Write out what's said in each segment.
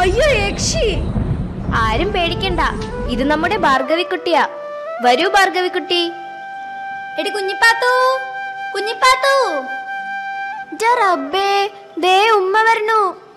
അയ്യോ യക്ഷി ആരും പേടിക്കണ്ട ഇത് നമ്മുടെ ഭാർഗവിക്കുട്ടിയാ വരൂ ഭാർഗവിക്കുട്ടി എടി കുഞ്ഞിപ്പാത്തു കുഞ്ഞിപ്പാത്തു റബ്ബേ ദേ ഉമ്മ വരണു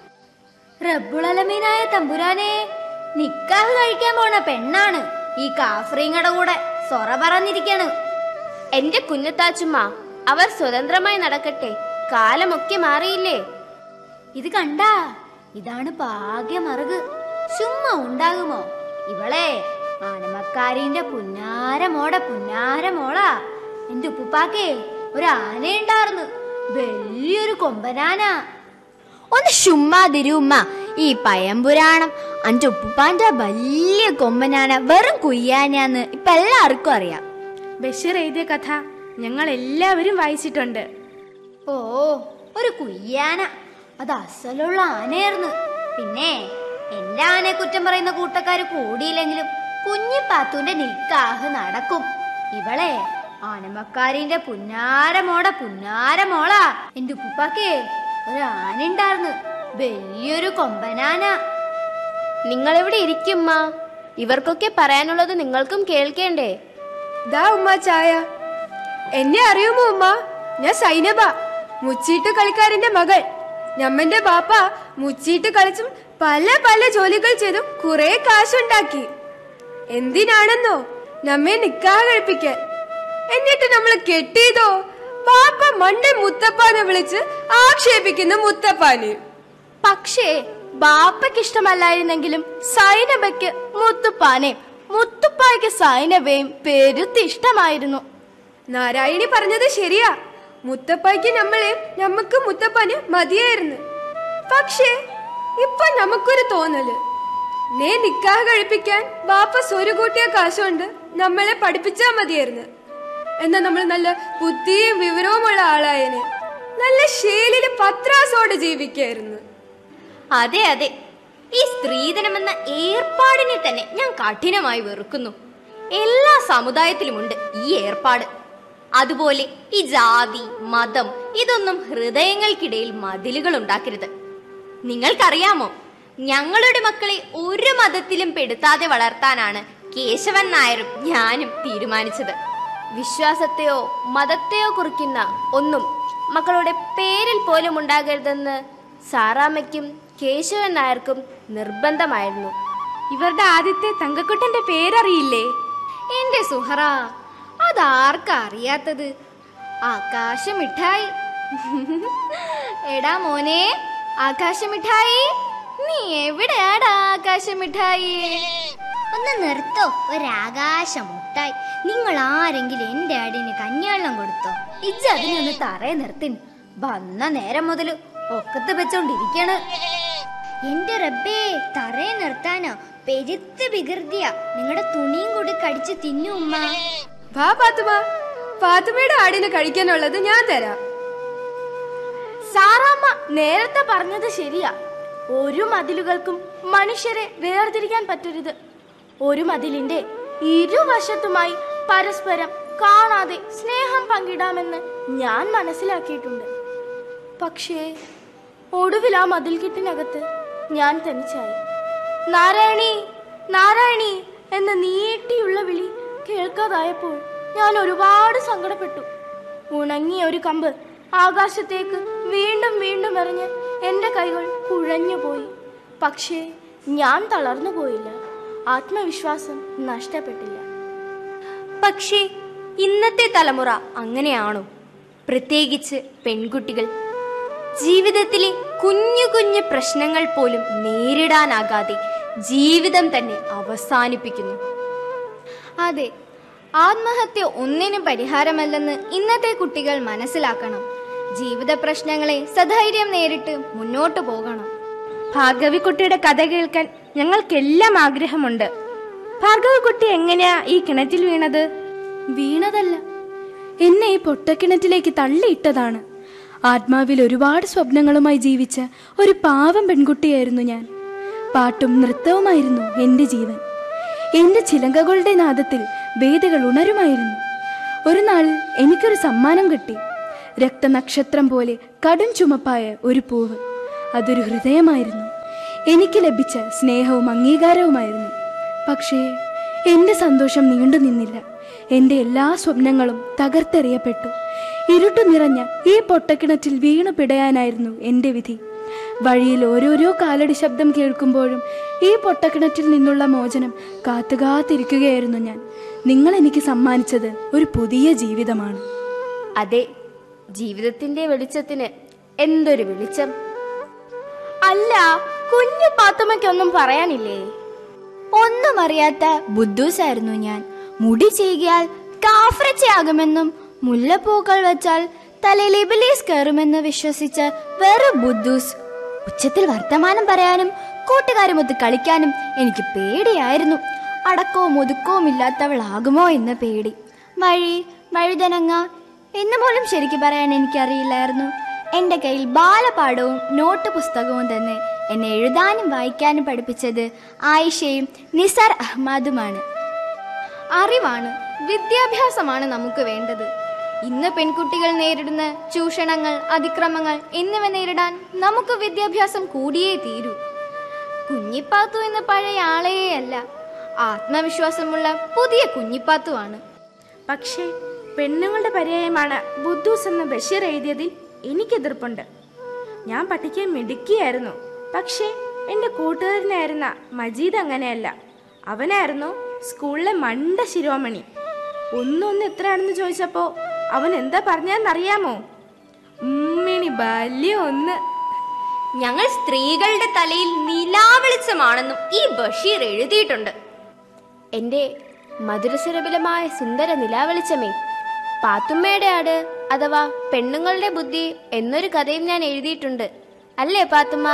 റബ്ബുളലമീനായ തമ്പുരാനെ നിക്കാഹ് കഴിക്കാൻ പോണ പെണ്ണാണ് ഈ കാഫ്രീങ്ങടെ കൂടെ സൊറ പറഞ്ഞിരിക്കാണ് എന്റെ കുഞ്ഞത്താച്ചുമ്മ അവർ സ്വതന്ത്രമായി നടക്കട്ടെ കാലമൊക്കെ മാറിയില്ലേ ഇത് കണ്ടാ ഇതാണ് ഭാഗ്യമറുക് ചുമ്മാ ഉണ്ടാകുമോ ഇവളെ ആനമക്കാരിന്റെ പുന്നാരമോടെ പുന്നാരമോളാ എന്റെ ഉപ്പുപ്പാക്കേ ഒരു ആനയുണ്ടായിരുന്നു വലിയൊരു കൊമ്പനാന ഒന്ന് ചുമ്മാതിരു ഉമ്മ ഈ പയമ്പുരാണം അന്റെ ഉപ്പുപ്പാന്റെ വലിയ കൊമ്പനാന വെറും കുയ്യാനാന്ന് ഇപ്പൊ എല്ലാവർക്കും അറിയാം ബഷീർ എഴുതിയ കഥ ഞങ്ങൾ എല്ലാവരും വായിച്ചിട്ടുണ്ട് ഓ ഒരു കുയ്യാന അത് അസലുള്ള ആനയായിരുന്നു പിന്നെ എന്റെ ആനയെ കുറ്റം പറയുന്ന കൂട്ടക്കാര് കൂടിയില്ലെങ്കിലും കുഞ്ഞിപ്പാത്തുവിന്റെ നിക്കാഹ് നടക്കും ഇവളെ ആനമക്കാരിന്റെ പുന്നാരമോടെ പുന്നാരമോളാ എന്റെ ഉപ്പുപ്പാക്കേ ഒരു ആന ഉണ്ടായിരുന്നു വലിയൊരു കൊമ്പനാന നിങ്ങൾ എവിടെ ഇരിക്കുമ്മ ഇവർക്കൊക്കെ പറയാനുള്ളത് നിങ്ങൾക്കും കേൾക്കേണ്ടേ ദാ ഉമ്മ ചായ എന്നെ അറിയുമോ ഉമ്മ ഞാൻ സൈനബ മുച്ചീട്ട് കളിക്കാരന്റെ മകൾ ഞമ്മന്റെ ബാപ്പ മുച്ചീട്ട് കളിച്ചും പല പല ജോലികൾ ചെയ്തും കുറെ കാശുണ്ടാക്കി എന്തിനാണെന്നോ നമ്മെ നിക്കാഹ് കഴിപ്പിക്കാൻ എന്നിട്ട് നമ്മൾ കെട്ടിയതോ ബാപ്പ മണ്ടെ മുത്തപ്പാനെ വിളിച്ച് ആക്ഷേപിക്കുന്ന മുത്തപ്പാന് പക്ഷേ ബാപ്പയ്ക്ക് ഇഷ്ടമല്ലായിരുന്നെങ്കിലും സൈനബയ്ക്ക് മുത്തുപ്പാനെ മുത്തുപ്പായ്ക്ക് സൈനബയും പെരുത്ത് ഇഷ്ടമായിരുന്നു നാരായണി പറഞ്ഞത് ശരിയാ മുത്തപ്പായ്ക്ക് നമ്മളെ നമുക്ക് മുത്തപ്പന് മതിയായിരുന്നു പക്ഷേ ഇപ്പൊ നമുക്കൊരു തോന്നല് നേ നിക്കാഹ് കഴിപ്പിക്കാൻ ബാപ്പ സ്വരുകൂട്ടിയ കാശുകൊണ്ട് നമ്മളെ പഠിപ്പിച്ചാ മതിയായിരുന്നു എന്നാ നമ്മൾ നല്ല ബുദ്ധിയും വിവരവുമുള്ള ആളായന് നല്ല ശേലില് പത്രാസോടെ ജീവിക്കായിരുന്നു അതെ അതെ ഈ സ്ത്രീധനമെന്ന ഏർപ്പാടിനെ തന്നെ ഞാൻ കഠിനമായി വെറുക്കുന്നു എല്ലാ സമുദായത്തിലുമുണ്ട് ഈ ഏർപ്പാട് അതുപോലെ ഈ ജാതി മതം ഇതൊന്നും ഹൃദയങ്ങൾക്കിടയിൽ മതിലുകൾ ഉണ്ടാക്കരുത് നിങ്ങൾക്കറിയാമോ ഞങ്ങളുടെ മക്കളെ ഒരു മതത്തിലും പെടുത്താതെ വളർത്താനാണ് കേശവൻ നായരും ഞാനും തീരുമാനിച്ചത് വിശ്വാസത്തെയോ മതത്തെയോ കുറിക്കുന്ന ഒന്നും മക്കളുടെ പേരിൽ പോലും ഉണ്ടാകരുതെന്ന് സാറാമ്മയ്ക്കും കേശവൻ നായർക്കും നിർബന്ധമായിരുന്നു ഇവരുടെ ആദ്യത്തെ തങ്കക്കുട്ടന്റെ പേരറിയില്ലേ എന്റെ സുഹറ അതാർക്കാ അറിയാത്തത് ആകാശമിഠായി എടാ മോനെ ആകാശമിഠായി നീ എവിടെയാടാ ആകാശമിഠായി ഒന്ന് നിർത്തോ ഒരാകാശമുട്ടായി നിങ്ങൾ ആരെങ്കിലും എന്റെ അടിന് കഞ്ഞിവെള്ളം കൊടുത്തോ ഇജ്ജ് അതിനെ ഒന്ന് തറയെ നിർത്തിൻ വന്ന നേരം മുതല് ഒക്കത്ത് വെച്ചോണ്ടിരിക്കണ് എന്റെ റബ്ബേ തറയെ നിർത്താനോ പെരുത്ത് വികൃതിയ നിങ്ങളുടെ തുണിയും കൂടി കടിച്ച് തിന്നു ഉമ്മ വാ പാത്തുമ പാത്തുമയുടെ ആടിന് കഴിക്കാനുള്ളത് ഞാൻ തരാം സാറാമ്മ നേരത്തെ പറഞ്ഞത് ശരിയാ ഒരു മതിലുകൾക്കും മനുഷ്യരെ വേർതിരിക്കാൻ പറ്റരുത് ഒരു മതിലിന്റെ ഇരുവശത്തുമായി പരസ്പരം കാണാതെ സ്നേഹം പങ്കിടാമെന്ന് ഞാൻ മനസ്സിലാക്കിയിട്ടുണ്ട് പക്ഷേ ഒടുവിൽ ആ മതിൽക്കെട്ടിനകത്ത് ഞാൻ തനിച്ചായി നാരായണി നാരായണി എന്ന നീട്ടിയുള്ള വിളി കേൾക്കാതായപ്പോൾ ഞാൻ ഒരുപാട് സങ്കടപ്പെട്ടു ഉണങ്ങിയ ഒരു കമ്പ് ആകാശത്തേക്ക് വീണ്ടും വീണ്ടും എറിഞ്ഞ് എൻ്റെ കൈകൾ കുഴഞ്ഞുപോയി പക്ഷേ ഞാൻ തളർന്നു പോയില്ല ആത്മവിശ്വാസം നഷ്ടപ്പെട്ടില്ല പക്ഷേ ഇന്നത്തെ തലമുറ അങ്ങനെയാണോ പ്രത്യേകിച്ച് പെൺകുട്ടികൾ ജീവിതത്തിലെ കുഞ്ഞു കുഞ്ഞു പ്രശ്നങ്ങൾ പോലും നേരിടാനാകാതെ ജീവിതം തന്നെ അവസാനിപ്പിക്കുന്നു അതെ ആത്മഹത്യ ഒന്നിനും പരിഹാരമല്ലെന്ന് ഇന്നത്തെ കുട്ടികൾ മനസ്സിലാക്കണം ജീവിത പ്രശ്നങ്ങളെ സധൈര്യം നേരിട്ട് മുന്നോട്ട് പോകണം ഭാർഗവിക്കുട്ടിയുടെ കഥ കേൾക്കാൻ ഞങ്ങൾക്കെല്ലാം ആഗ്രഹമുണ്ട് ഭാർഗവിക്കുട്ടി എങ്ങനെയാ ഈ കിണറ്റിൽ വീണത് വീണതല്ല എന്നെ ഈ പൊട്ടക്കിണറ്റിലേക്ക് തള്ളിയിട്ടതാണ് ആത്മാവിൽ ഒരുപാട് സ്വപ്നങ്ങളുമായി ജീവിച്ച ഒരു പാവം പെൺകുട്ടിയായിരുന്നു ഞാൻ പാട്ടും നൃത്തവുമായിരുന്നു എൻ്റെ ജീവൻ എൻ്റെ ചിലങ്കകളുടെ നാദത്തിൽ വേദികൾ ഉണരുമായിരുന്നു ഒരു നാൾ എനിക്കൊരു സമ്മാനം കിട്ടി രക്തനക്ഷത്രം പോലെ കടും ചുമപ്പായ ഒരു പൂവ് അതൊരു ഹൃദയമായിരുന്നു എനിക്ക് ലഭിച്ച സ്നേഹവും അംഗീകാരവുമായിരുന്നു പക്ഷേ എന്റെ സന്തോഷം നീണ്ടു നിന്നില്ല എന്റെ എല്ലാ സ്വപ്നങ്ങളും തകർത്തെറിയപ്പെട്ടു ഇരുട്ടു നിറഞ്ഞ ഈ പൊട്ടക്കിണറ്റിൽ വീണു പിടയാനായിരുന്നു എന്റെ വിധി വഴിയിൽ ഓരോരോ കാലടി ശബ്ദം കേൾക്കുമ്പോഴും ഈ പൊട്ടക്കിണറ്റിൽ നിന്നുള്ള മോചനം കാത്തുകാത്തിരിക്കുകയായിരുന്നു ഞാൻ നിങ്ങൾ എനിക്ക് സമ്മാനിച്ചത് ഒരു പുതിയ ജീവിതമാണ് അതെ ജീവിതത്തിന്റെ വെളിച്ചത്തിന് എന്തൊരു വെളിച്ചം അല്ല കുഞ്ഞു പാത്തുമ്മയ്ക്കൊന്നും പറയാനില്ലേ ഒന്നും അറിയാത്ത ബുദ്ധൂസായിരുന്നു ഞാൻ മുടി ചീകിയാൽ കാഫ്രച്ചയാകുമെന്നും മുല്ലപ്പൂക്കൾ വെച്ചാൽ തലയിൽ ഇബിലീസ് കയറുമെന്ന് വിശ്വസിച്ച വെറും ബുദ്ധൂസ് ഉച്ചത്തിൽ വർത്തമാനം പറയാനും കൂട്ടുകാരുമൊത്ത് കളിക്കാനും എനിക്ക് പേടിയായിരുന്നു അടക്കവും ഒതുക്കവും ഇല്ലാത്തവളാകുമോ എന്ന പേടി വഴി വഴുതനങ്ങ എന്ന് പോലും ശരിക്ക് പറയാൻ എനിക്കറിയില്ലായിരുന്നു എന്റെ കയ്യിൽ ബാലപാഠവും നോട്ട് പുസ്തകവും തന്നെ എന്നെ എഴുതാനും വായിക്കാനും പഠിപ്പിച്ചത് ആയിഷയും നിസാർ അഹ്മദുമാണ് അറിവാണ് വിദ്യാഭ്യാസമാണ് നമുക്ക് വേണ്ടത് ഇന്ന് പെൺകുട്ടികൾ നേരിടുന്ന ചൂഷണങ്ങൾ അതിക്രമങ്ങൾ എന്നിവ നേരിടാൻ നമുക്ക് വിദ്യാഭ്യാസം കൂടിയേ തീരൂ കുഞ്ഞിപ്പാത്തു എന്ന പഴയ ആളെയല്ല ആത്മവിശ്വാസമുള്ള പുതിയ കുഞ്ഞിപ്പാത്തുവാണ് പക്ഷേ പെണ്ണുങ്ങളുടെ പര്യായമാണ് ബുദ്ധൂസ് എന്ന ബഷീർ എഴുതിയതിൽ എനിക്ക് എതിർപ്പുണ്ട് ഞാൻ പഠിക്കാൻ മിടുക്കിയായിരുന്നു പക്ഷേ എൻ്റെ കൂട്ടുകാരനായിരുന്ന മജീദ് അങ്ങനെയല്ല അവനായിരുന്നു സ്കൂളിലെ മണ്ട ശിരോമണി ഒന്നൊന്ന് എത്രയാണെന്ന് ചോദിച്ചപ്പോ അവൻ എന്താ പറഞ്ഞതെന്നറിയാമോ ഉമ്മിണി ബാല്യ ഒന്ന് ഞങ്ങൾ സ്ത്രീകളുടെ തലയിൽ നിലാവെളിച്ചമാണെന്നും ഈ ബഷീർ എഴുതിയിട്ടുണ്ട് എൻ്റെ മധുരസുരബിലമായ സുന്ദര നിലാവെളിച്ചമേ പാത്തുമ്മയുടെ ആട് അഥവാ പെണ്ണുങ്ങളുടെ ബുദ്ധി എന്നൊരു കഥയും ഞാൻ എഴുതിയിട്ടുണ്ട് അല്ലേ പാത്തുമ്മ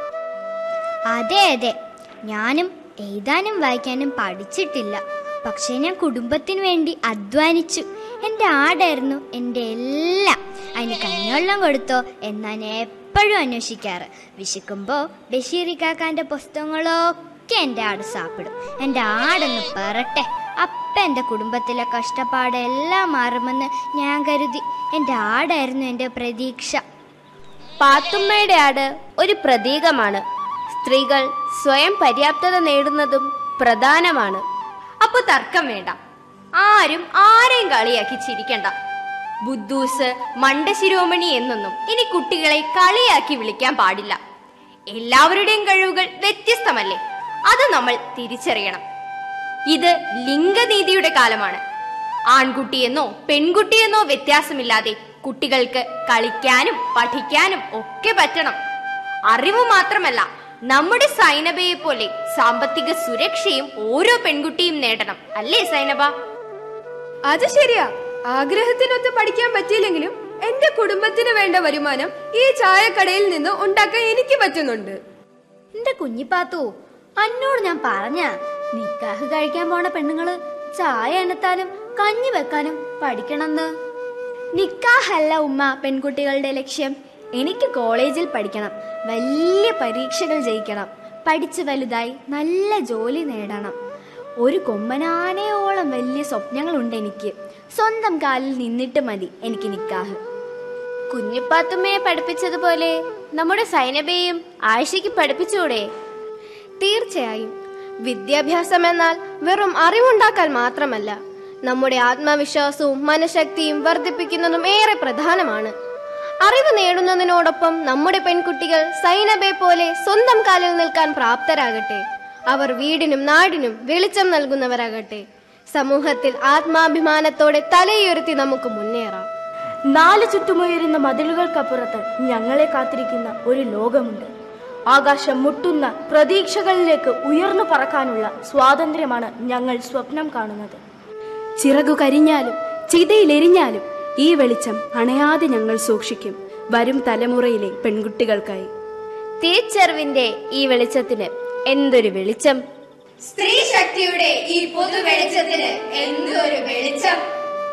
അതെ അതെ ഞാനും എഴുതാനും വായിക്കാനും പഠിച്ചിട്ടില്ല പക്ഷേ ഞാൻ കുടുംബത്തിന് വേണ്ടി അധ്വാനിച്ചു എൻ്റെ ആടായിരുന്നു എൻ്റെ എല്ലാം അതിന് കഞ്ഞവെള്ളം കൊടുത്തോ എന്നാണ് ഞാൻ എപ്പോഴും അന്വേഷിക്കാറ് വിശക്കുമ്പോൾ ബഷീറി കാക്കാൻ്റെ പുസ്തകങ്ങളൊക്കെ എൻ്റെ ആട് സാപ്പിടും എൻ്റെ ആടൊന്ന് പെറട്ടെ അപ്പം എൻ്റെ കുടുംബത്തിലെ കഷ്ടപ്പാടെല്ലാം മാറുമെന്ന് ഞാൻ കരുതി എൻ്റെ ആടായിരുന്നു എൻ്റെ പ്രതീക്ഷ പാത്തുമ്മയുടെ ആട് ഒരു പ്രതീകമാണ് സ്ത്രീകൾ സ്വയം പര്യാപ്തത നേടുന്നതും പ്രധാനമാണ് അപ്പൊ തർക്കം വേണ്ട ആരും ആരെയും കളിയാക്കി ചിരിക്കണ്ട ബുദ്ധൂസ് മണ്ടശിരോമണി എന്നൊന്നും ഇനി കുട്ടികളെ കളിയാക്കി വിളിക്കാൻ പാടില്ല എല്ലാവരുടെയും കഴിവുകൾ വ്യത്യസ്തമല്ലേ അത് നമ്മൾ തിരിച്ചറിയണം ഇത് ലിംഗനീതിയുടെ കാലമാണ് ആൺകുട്ടിയെന്നോ പെൺകുട്ടിയെന്നോ വ്യത്യാസമില്ലാതെ കുട്ടികൾക്ക് കളിക്കാനും പഠിക്കാനും ഒക്കെ പറ്റണം അറിവ് മാത്രമല്ല നമ്മുടെ സൈനബയെ പോലെ സാമ്പത്തിക സുരക്ഷയും ഓരോ പെൺകുട്ടിയും നേടണം അല്ലേ സൈനബ അത് ശരിയാ ആഗ്രഹത്തിനൊത്ത് പഠിക്കാൻ പറ്റിയില്ലെങ്കിലും എന്റെ കുടുംബത്തിന് വേണ്ട വരുമാനം ഈ ചായക്കടയിൽ നിന്ന് ഉണ്ടാക്കാൻ എനിക്ക് പറ്റുന്നുണ്ട് എന്റെ കുഞ്ഞിപ്പാത്തു അന്നോട് ഞാൻ പറഞ്ഞ നിക്കാഹ് കഴിക്കാൻ പോണ പെണ്ണുങ്ങള് ചായ എണ്ണത്താനും കഞ്ഞി വെക്കാനും പഠിക്കണമെന്ന് നിക്കാഹല്ല ഉമ്മ പെൺകുട്ടികളുടെ ലക്ഷ്യം എനിക്ക് കോളേജിൽ പഠിക്കണം വലിയ പരീക്ഷകൾ ജയിക്കണം പഠിച്ച് വലുതായി നല്ല ജോലി നേടണം ഒരു കൊമ്പനാനയോളം വലിയ സ്വപ്നങ്ങളുണ്ട് എനിക്ക് സ്വന്തം കാലിൽ നിന്നിട്ട് മതി എനിക്ക് നിക്കാഹ് കുഞ്ഞിപ്പാത്തുമ്മയെ പഠിപ്പിച്ചതുപോലെ നമ്മുടെ സൈനബയെയും ആയിഷയ്ക്ക് പഠിപ്പിച്ചൂടെ തീർച്ചയായും വിദ്യാഭ്യാസം എന്നാൽ വെറും അറിവുണ്ടാക്കാൻ മാത്രമല്ല നമ്മുടെ ആത്മവിശ്വാസവും മനഃശക്തിയും വർദ്ധിപ്പിക്കുന്നതും ഏറെ പ്രധാനമാണ് അറിവ് നേടുന്നതിനോടൊപ്പം നമ്മുടെ പെൺകുട്ടികൾ സൈനബെ പോലെ സ്വന്തം കാലിൽ നിൽക്കാൻ പ്രാപ്തരാകട്ടെ അവർ വീടിനും നാടിനും വെളിച്ചം നൽകുന്നവരാകട്ടെ സമൂഹത്തിൽ ആത്മാഭിമാനത്തോടെ തലയുയർത്തി നമുക്ക് മുന്നേറാം നാല് ചുറ്റുമുയരുന്ന മതിലുകൾക്കപ്പുറത്ത് ഞങ്ങളെ കാത്തിരിക്കുന്ന ഒരു ലോകമുണ്ട് ആകാശം മുട്ടുന്ന പ്രതീക്ഷകളിലേക്ക് ഉയർന്നു പറക്കാനുള്ള സ്വാതന്ത്ര്യമാണ് ഞങ്ങൾ സ്വപ്നം കാണുന്നത് ചിറകു കരിഞ്ഞാലും ചിതയിലെരിഞ്ഞാലും ഈ വെളിച്ചം അണയാതെ ഞങ്ങൾ സൂക്ഷിക്കും വരും തലമുറയിലെ പെൺകുട്ടികൾക്കായി തിരിച്ചറിവിന്റെ ഈ വെളിച്ചത്തിന് എന്തൊരു വെളിച്ചം സ്ത്രീ ശക്തിയുടെ ഈ പൊതു വെളിച്ചത്തിന് എന്തൊരു വെളിച്ചം